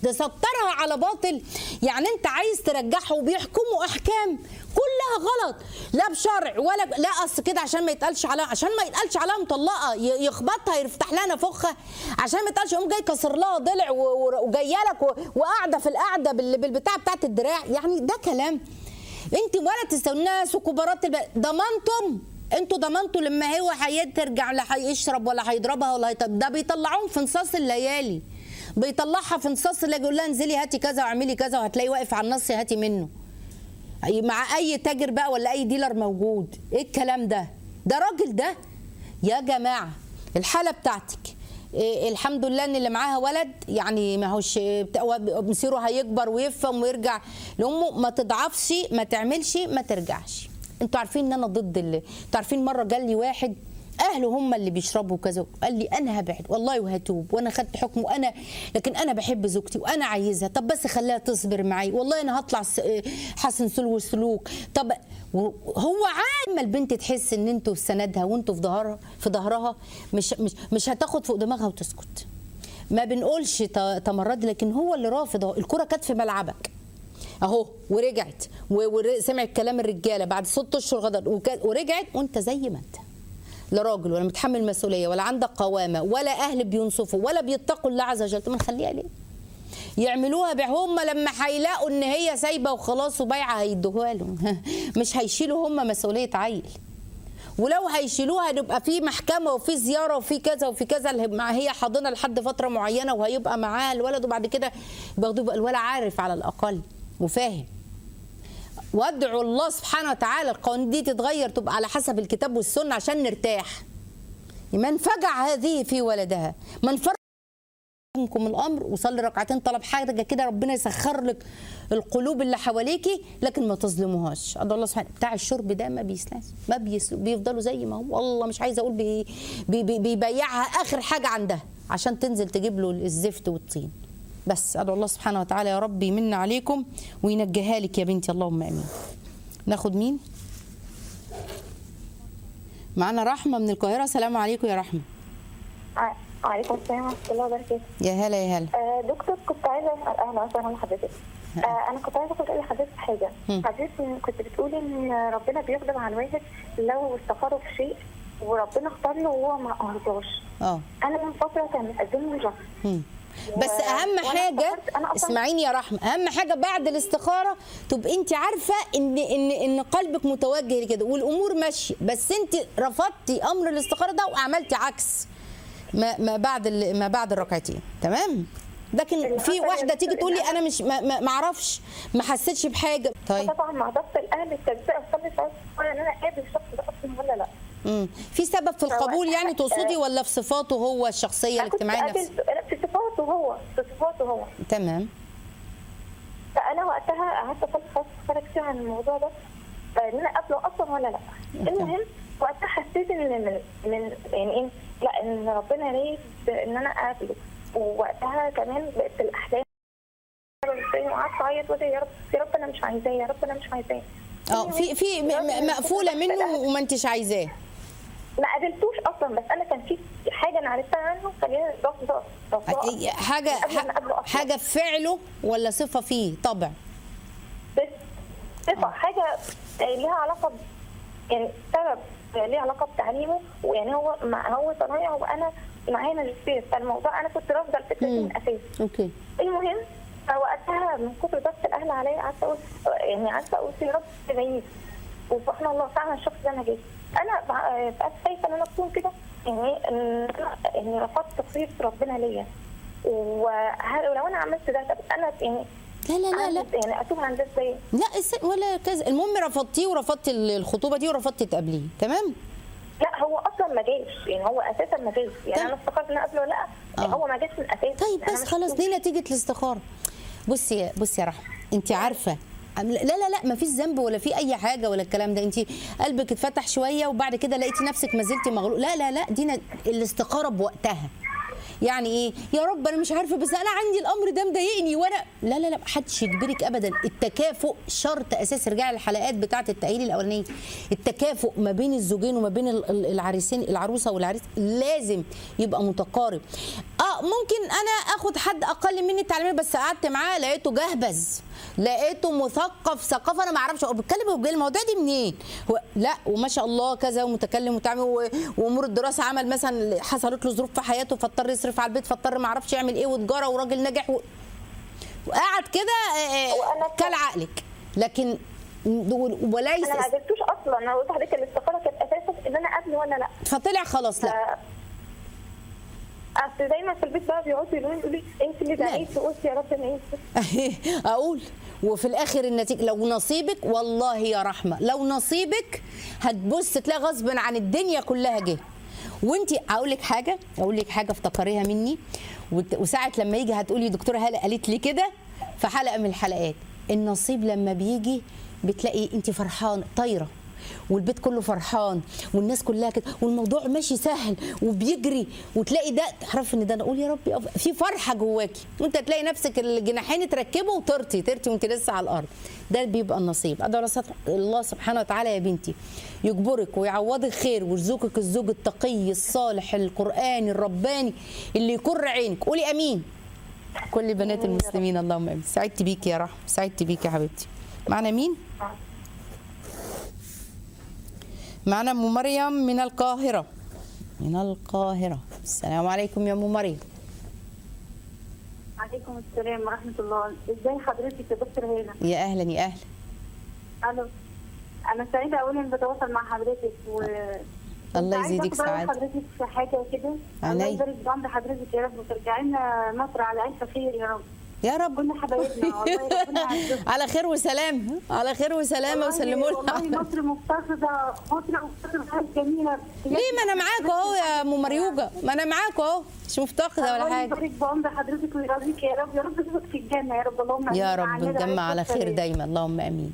ده سطرها على باطل يعني انت عايز ترجعها وبيحكموا احكام كلها غلط لا بشرع ولا ب... لا اصل كده عشان ما يتقالش عليها عشان ما يتقالش عليها مطلقه ي- يخبطها يفتح لها نافوخها عشان ما يتقالش يقوم جاي كسر لها ضلع و- و- وجايه لك و- وقاعده في القعده بال- بالبتاع بتاعت الدراع يعني ده كلام انت ولا تستوي الناس وكبارات الب... ضمنتم انتوا ضمنتوا لما هو هيترجع لا هيشرب ولا هيضربها ولا هيط... ده بيطلعوهم في نصاص الليالي بيطلعها في نصاص الليالي يقول لها انزلي هاتي كذا واعملي كذا وهتلاقيه واقف على النص هاتي منه أي- مع اي تاجر بقى ولا اي ديلر موجود ايه الكلام ده ده راجل ده يا جماعه الحاله بتاعتك إيه الحمد لله ان اللي معاها ولد يعني ما هوش بتا- هو مصيره هيكبر ويفهم ويرجع لامه ما تضعفش ما تعملش ما ترجعش انتوا عارفين ان انا ضد اللي انتوا عارفين مره جالي واحد اهله هم اللي بيشربوا كذا قال لي انا هبعد والله وهتوب وانا خدت حكم وانا لكن انا بحب زوجتي وانا عايزها طب بس خليها تصبر معي والله انا هطلع س- حسن سلو وسلوك طب و- هو عادي ما البنت تحس ان انتوا في سندها وانتوا في ظهرها في ظهرها مش مش مش هتاخد فوق دماغها وتسكت ما بنقولش ت- تمرد لكن هو اللي رافض أهو. الكره كانت في ملعبك اهو ورجعت و- وسمعت كلام الرجاله بعد ست اشهر غدر وك- ورجعت وانت زي ما انت لا راجل ولا متحمل مسؤوليه ولا عندك قوامه ولا اهل بينصفوا ولا بيتقوا الله عز وجل طب ما نخليها ليه؟ يعملوها بيع هم لما هيلاقوا ان هي سايبه وخلاص وبايعه هيدوها لهم مش هيشيلوا هم مسؤوليه عيل ولو هيشيلوها هيبقى في محكمه وفي زياره وفي كذا وفي كذا اللي مع- هي حاضنه لحد فتره معينه وهيبقى معاها الولد وبعد كده بياخدوه يبقى الولد عارف على الاقل وفاهم وادعوا الله سبحانه وتعالى القوانين دي تتغير تبقى على حسب الكتاب والسنه عشان نرتاح من فجع هذه في ولدها من فرق منكم الامر وصلي ركعتين طلب حاجه كده ربنا يسخر لك القلوب اللي حواليكي لكن ما تظلموهاش ادعو الله سبحانه بتاع الشرب ده ما بيسلاش ما بيس بيفضلوا زي ما هو والله مش عايزه اقول بي بي بي بيبيعها اخر حاجه عندها عشان تنزل تجيب له الزفت والطين بس ادعو الله سبحانه وتعالى يا رب يمن عليكم وينجيها لك يا بنتي اللهم امين ناخد مين معانا رحمه من القاهره سلام عليكم يا رحمه ع- وعليكم السلام ورحمة الله وبركاته يا هلا يا هلا آه، دكتور كنت عايزة أسأل أهلا وسهلا بحضرتك آه، أنا كنت عايزة أسأل حضرتك حاجة مم. حضرتك كنت بتقولي إن ربنا بيقدم على الواحد لو استخاره في شيء وربنا اختار له وهو ما أرضاش اه أنا من فترة كان مقدم لي جهر مم. بس و- اهم وأنا حاجه افتكرت- أنا أصلاً- اسمعيني يا رحمه اهم حاجه بعد الاستخاره تبقى انت عارفه ان ان ان قلبك متوجه لكده والامور ماشيه بس انت رفضتي امر الاستخاره ده وعملتي عكس ما ما بعد ال- ما بعد الركعتين تمام لكن في الحاجة واحده اللي- تيجي تقول لي انا مش ما ما ما اعرفش ما حسيتش بحاجه طيب طبعا مع ضغط الأهل التجزئة وصلي في عز إن أنا قابل الشخص ده أصلا ولا لا مم. في سبب في القبول يعني تقصدي ولا في صفاته هو الشخصية أنا كنت الاجتماعية قابل نفسها في صفاته هو في صفاته هو تمام فانا وقتها قعدت افكر افكر كتير عن الموضوع ده آه، ان انا اقابله اصلا ولا لا المهم وقتها حسيت ان من من يعني ايه لا ان ربنا يريد ان انا اقابله ووقتها كمان بقت الاحلام وقعدت اعيط وأقول يا رب يا رب انا مش عايزاه يا رب انا مش عايزاه اه في في م- م- مقفولة منه وما انتش عايزاه ما قابلتوش اصلا بس انا كان في حاجه انا عرفتها عنه خلينا الضغط ده ضغط أي- حاجة قبل ما أقابله أصلاً. حاجة في فعله ولا صفة فيه طبع بس صفة حاجة ليها علاقة ب... يعني سبب ليه علاقة بتعليمه ويعني هو مع هو صنايع وأنا معايا ماجستير فالموضوع أنا كنت رافضة الفكرة دي مم. من الأساس اوكي المهم فوقتها من كتر ضغط الأهل عليا قعدت أقول يعني قعدت أقول يا رب تبعيد وسبحان الله فعلا الشخص ده أنا جيت أنا بع- بقيت خايفة إن أنا أكون كده يعني إن أنا- يعني رفضت تقرير ربنا ليا وهل ولو أنا عملت ده طب أنا يعني لا لا لا لا أعمل- يعني أتوب عن ده إزاي؟ لا الس- ولا كذا المهم رفضتيه ورفضتي الخطوبة دي ورفضتي تقابليه تمام لا هو اصلا ما جاش يعني هو اساسا ما جاش يعني طيب. انا افتكرت ان قبله لا آه. هو ما جاش من الاساس طيب أنا بس مش- خلاص دي نتيجة الاستخارة بصي يا بصي يا رحمة انت عارفة لا لا لا ما فيش ذنب ولا في اي حاجه ولا الكلام ده انت قلبك اتفتح شويه وبعد كده لقيتي نفسك ما زلتي مغلوق لا لا لا دي ن- الاستخاره بوقتها يعني ايه يا رب انا مش عارفه بس انا عندي الامر ده مضايقني وانا لا لا لا محدش يجبرك ابدا التكافؤ شرط اساسي ارجعي للحلقات بتاعه التاهيل الاولانيه التكافؤ ما بين الزوجين وما بين ال- ال- العريسين العروسه والعريس لازم يبقى متقارب اه اه ممكن انا اخد حد اقل مني تعليميا بس قعدت معاه لقيته جهبذ لقيته مثقف ثقافه انا ما اعرفش هو بيتكلم وبيجي المواضيع دي منين هو لا وما شاء الله كذا ومتكلم وتعمل و- وامور الدراسه عمل مثلا حصلت له ظروف في حياته فاضطر يصرف على البيت فاضطر ما اعرفش يعمل ايه وتجاره وراجل ناجح و... وقعد كده آه، وأنا كل عقلك لكن وليس انا ما قابلتوش اصلا انا قلت لحضرتك الاستخاره كانت اساسا ان انا قبل ولا لا فطلع خلاص لا ف- اصل دايما في البيت بقى بيقعدوا يقولوا لي انت اللي دعيتي وقلتي يا رب انا ايه اقول وفي الاخر النتيجه لو نصيبك والله يا رحمه لو نصيبك هتبص تلاقي غصب عن الدنيا كلها جه وانت اقول لك حاجه اقول لك حاجه افتكريها مني وت- وساعه لما يجي هتقولي دكتوره هاله قالت لي كده في حلقه من الحلقات النصيب لما بيجي بتلاقي انت فرحان طايره والبيت كله فرحان والناس كلها كده والموضوع ماشي سهل وبيجري وتلاقي ده تعرف ان ده انا اقول يا ربي أف- في فرحه جواكي وانت تلاقي نفسك الجناحين تركبوا وطرتي طرتي وانت لسه على الارض ده بيبقى النصيب ادعو الله سبح- الله سبحانه وتعالى يا بنتي يجبرك ويعوضك خير ويرزقك الزوج التقي الصالح القراني الرباني اللي يكر عينك قولي امين كل بنات المسلمين اللهم امين سعدت بيكي يا رحمه سعدت بيكي يا حبيبتي معنا مين معنا ام مريم من القاهره من القاهره السلام عليكم يا ام مريم عليكم السلام ورحمة الله ازاي حضرتك يا دكتور هيلا يا اهلا يا اهلا الو انا سعيدة اولا بتواصل مع حضرتك و الله كنت عايزة يزيدك أخد رأي سعادة. حضرتك في حاجة وكده عينيا. الله يبارك بعمر حضرتك يا رب وترجعي لنا مصر على ألف خير يا رب يا رب كل حبايبنا والله ربنا يعزكم على خير وسلام على خير وسلامه والله- وسلموا والله لنا مصر مفتقدة مصر مفتقدة حاجة جميلة ليه ما انا معاك اهو يا ام مريوجه ما انا معاك اهو مش مفتقده ولا الله حاجه يبارك بعمر حضرتك ويرضيك يا رب يا رب تشوفك في الجنة يا رب اللهم يا آمين. رب عننا نجمع على عزة خير السلام. دايما اللهم امين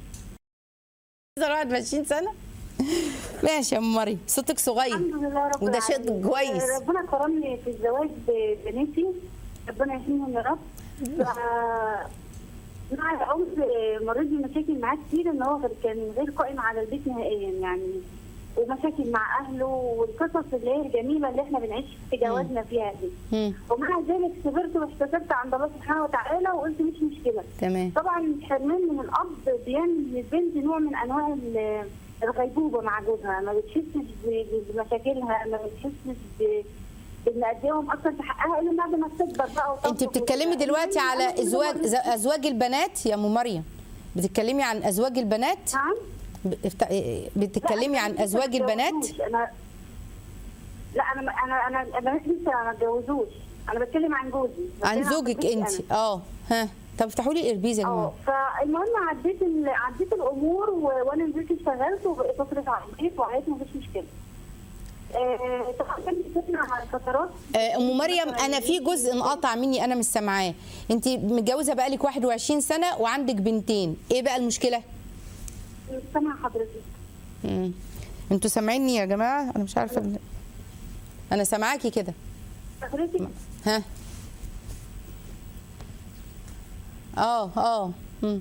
21 سنه ماشي يا ام مريم صوتك صغير الحمد لله رب وده شيء العالمين. كويس. ربنا كرمني في الزواج ببناتي ربنا يحميهم يا رب ف- مع العمر مريت بمشاكل معاه كتير ان هو كان غير قائم على البيت نهائيا يعني ومشاكل مع اهله والقصص اللي هي الجميله اللي احنا بنعيش في جوازنا فيها دي مم. ومع ذلك صبرت واحتسبت عند الله سبحانه وتعالى وقلت مش مشكله تمام طبعا الحرمان من الاب بيعمل للبنت نوع من انواع ال- الغيبوبه مع جوزها ما بتحسش ب- بمشاكلها ما بتحسش ب- بان قد ايه هو مأثر في حقها الا بعد ما تكبر بقى انت وتنضج بتتكلمي وكده. دلوقتي المهم على أنا كل ازواج مرة- ز- ازواج البنات يا ام مريم بتتكلمي عن ازواج البنات نعم ب- افت- بتتكلمي عن ازواج البنات انا لا انا انا انا البنات لسه ما اتجوزوش انا بتكلم عن جوزي عن بتكلم زوجك جوزي انت أنا. اه ها طب افتحوا لي الاربيز يا اه جماعه فالمهم عديت ال... عديت الامور و... وانا نزلت اشتغلت وبقيت اصرف على البيت وعادي مفيش مشكله. آه، تقدمت كتير على الفترات آه، ام مريم انا في جزء انقطع مني انا مش سامعاه انت متجوزه بقالك 21 سنه وعندك بنتين ايه بقى المشكله مش سامعه حضرتك مم. انتوا سامعيني يا جماعه انا مش عارفه ال- انا سامعاكي كده حضرتك ها اه اه مم.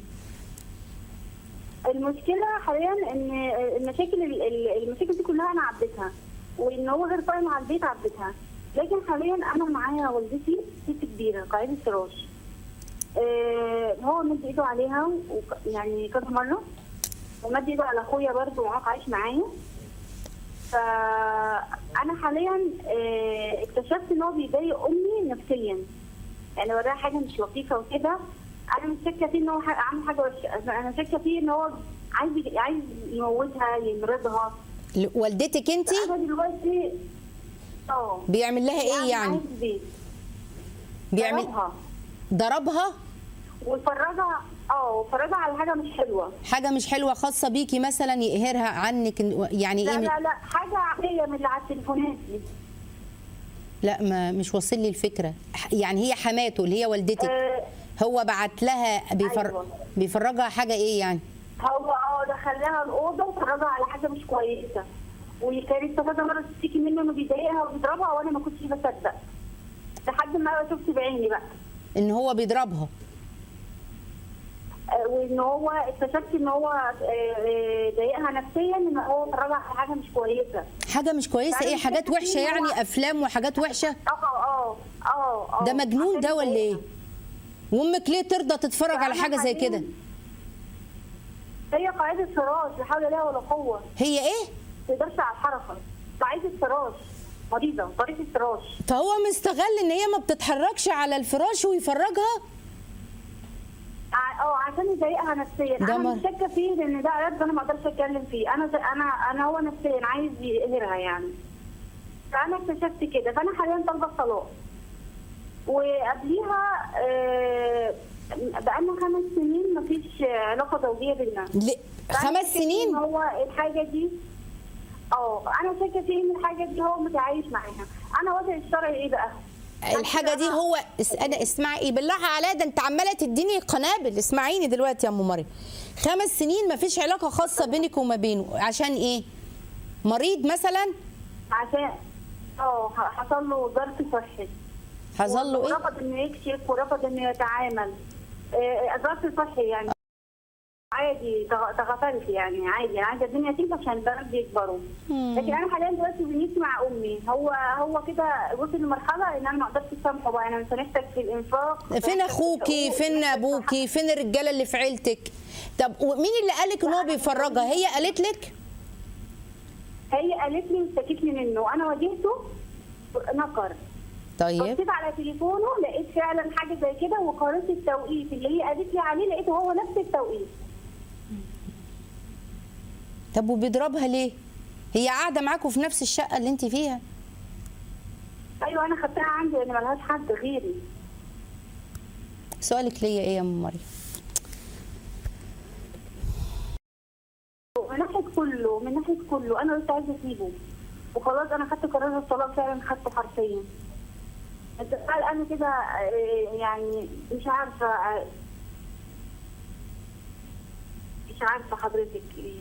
المشكله حاليا ان المشاكل ال- ال- المشاكل دي كلها انا عديتها وان هو غير قائم على البيت عديتها لكن حاليا انا معايا والدتي ست كبيره قاعده فراش آه، هو مد ايده عليها وك- يعني كذا مره ومد ايده على اخويا برضه وعاق عايش معايا فانا حاليا آه، اكتشفت ان هو بيضايق امي نفسيا يعني وراها حاجه مش لطيفه وكده انا مش شاكه فيه ان هو ح- عامل حاجه وحشه انا شاكه فيه ان هو عايز عايز يموتها يمرضها ل- والدتك انت انا دلوقتي اه بيعمل لها ايه عايز يعني بيت. بيعمل ضربها ضربها وفرجها اه وفرجها على حاجه مش حلوه حاجه مش حلوه خاصه بيكي مثلا يقهرها عنك إن- يعني لا ايه لا لا حاجه عاديه من اللي على التليفونات دي لا ما مش واصل لي الفكره ح- يعني هي حماته اللي هي والدتك آه، هو بعت لها بيفر... أيوة. بيفرجها حاجه ايه يعني هو اه دخلها الاوضه وفرجها على حاجه مش كويسه وكانت كذا مره تشتكي منه انه بيضايقها وبيضربها وانا ما كنتش بصدق لحد ما شفت بعيني بقى ان هو بيضربها آه، وان هو اكتشفت ان هو آه، آه، ضايقها نفسيا ان هو فرجها على حاجه مش كويسه حاجه مش كويسه يعني ايه مش حاجات فاكرة وحشه إن هو- يعني افلام وحاجات وحشه اه اه اه اه ده مجنون ده عشان ولا ايه يضايقها. وامك ليه ترضى تتفرج على فأنا حاجه زي حالياً كده هي قاعده فراش لا حول لها ولا قوه هي ايه ما تقدرش على الحركه قاعده فراش مريضه مريضه فراش فهو مستغل ان هي ما بتتحركش على الفراش ويفرجها ع- اه عشان يضايقها نفسيا ده انا مر- مش شاكه فيه لان ده عيب انا ما اقدرش اتكلم فيه انا انا انا هو نفسيا عايز يقهرها يعني فانا اكتشفت كده فانا حاليا طالبه الطلاق وقبليها آه، بقالنا خمس سنين مفيش علاقه زوجيه بينا ليه؟ فأنا خمس شاكة فيه سنين إن هو الحاجه دي اه انا شاكه فيه ان الحاجه دي هو متعايش معاها انا وضعي الشرعي ايه بقى؟ الحاجه دي هو اس- انا اسمعي ايه بالله عليا ده انت عماله تديني قنابل اسمعيني دلوقتي يا ام مريم خمس سنين ما فيش علاقه خاصه بينك وما بينه عشان ايه مريض مثلا عشان اه حصل له ظرف صحي حصل له ايه ورفض انه يكشف ورفض انه يتعامل آه، ظرف صحي يعني عادي تغ- تغفلت يعني عادي انا عايزه الدنيا تمشي عشان البنات بيكبروا لكن انا حاليا دلوقتي بنيت مع امي هو هو كده وصل لمرحله ان انا ما اقدرش اسامحه بقى انا مش هنحتاج في الانفاق فين هنحتاج في اخوكي الحقوق، فين هنحتاج في ابوكي فين الرجاله اللي في عيلتك طب ومين اللي قالك ان هو بيفرجها هي قالت لك هي قالت لي واشتكت لي منه انا واجهته نكر طيب بصيت على تليفونه لقيت فعلا حاجه زي كده وقارنت التوقيت اللي هي قالت لي عليه لقيته هو نفس التوقيت طب وبيضربها ليه هي قاعده معاكوا في نفس الشقه اللي انت فيها ايوه انا خدتها عندي لان ملهاش حد غيري سؤالك ليا ايه يا ام مريم من ناحيه كله من ناحيه كله انا قلت عايزه اسيبه وخلاص انا خدت قرار الطلاق فعلا خدته حرفيا انت قال انا كده آه، يعني مش عارفه آه، مش عارفه حضرتك إيه.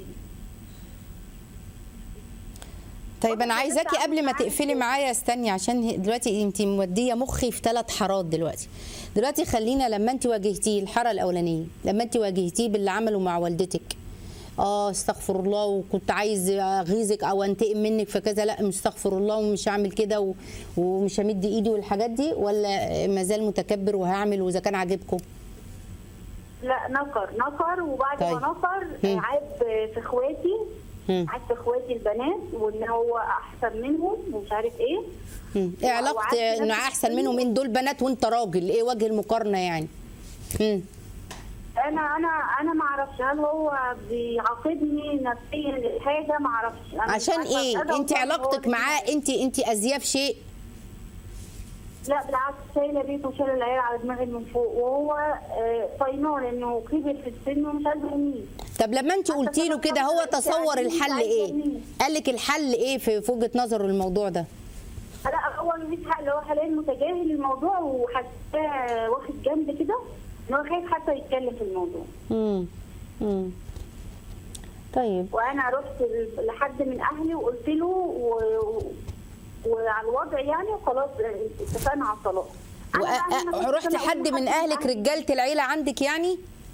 طيب انا عايزاكي قبل ما تقفلي معايا استني عشان هي- دلوقتي انت موديه مخي في ثلاث حارات دلوقتي دلوقتي خلينا لما انت واجهتيه الحاره الاولانيه لما انت واجهتيه باللي عمله مع والدتك اه استغفر الله وكنت عايز اغيظك او انتقم منك فكذا لا مش استغفر الله ومش هعمل كده و- ومش همد ايدي والحاجات دي ولا ما زال متكبر وهعمل واذا كان عاجبكم لا نكر نكر وبعد طيب. ما نكر مم. آه، عيب في اخواتي مم. عيب في اخواتي البنات وان هو احسن منهم ومش عارف ايه مم. ايه علاقه وعارفة انه نفس احسن منهم من دول بنات وانت راجل ايه وجه المقارنه يعني مم. انا انا انا ما اعرفش هل هو بيعاقبني نفسيا لحاجه ما اعرفش أنا مش عشان عارفة ايه أبدأ انت أوصل علاقتك هو معاه انت انت ازياف شيء لا بالعكس شايله بيته وشايله العيال على دماغي من فوق وهو آه، طينان انه كبر في السن ومش عايز يرميه طب لما انت عشان قلتي له كده كده هو فكرت تصور يعني الحل عايزة ايه مين؟ قال لك الحل ايه في في وجهه نظره الموضوع ده لا هو مفيش حق هو حاليا متجاهل الموضوع وحتى واخد جنب كده ان هو خايف حتى يتكلم في الموضوع امم امم طيب وانا رحت ل- لحد من اهلي وقلت له و... و- وعلى الوضع يعني وخلاص اتفقنا على الطلاق أنا بقى هنا كنت ورحت أنا أقول حد من اهلك أهلي. رجاله العيله عندك يعني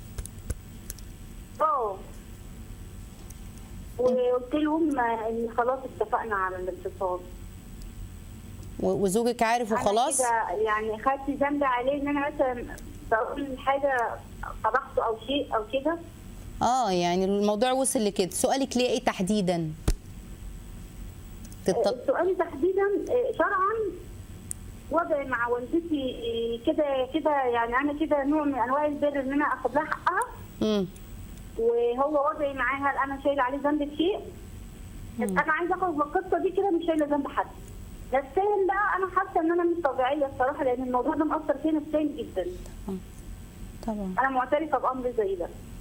اه وقلت لهم ان خلاص اتفقنا على الانفصال و- وزوجك عارف أنا وخلاص كده يعني خدت ذنب عليه ان انا مثلا بقول حاجه طبخته او شيء او كده اه يعني الموضوع وصل لكده سؤالك ليه ايه تحديدا تط... السؤال تحديدا آه، شرعا وضعي مع والدتي آه، كده كده يعني انا كده نوع من انواع البر ان انا اخد لها حقها مم. وهو وضعي معاها هل انا شايله عليه ذنب في شيء بس انا عايزه اخرج من القصه دي كده مش شايله ذنب حد نفسيا بقى انا حاسه ان انا مش طبيعيه الصراحه لان الموضوع ده مأثر فيا نفسيا جدا طبعا انا معترفه بامر زي ده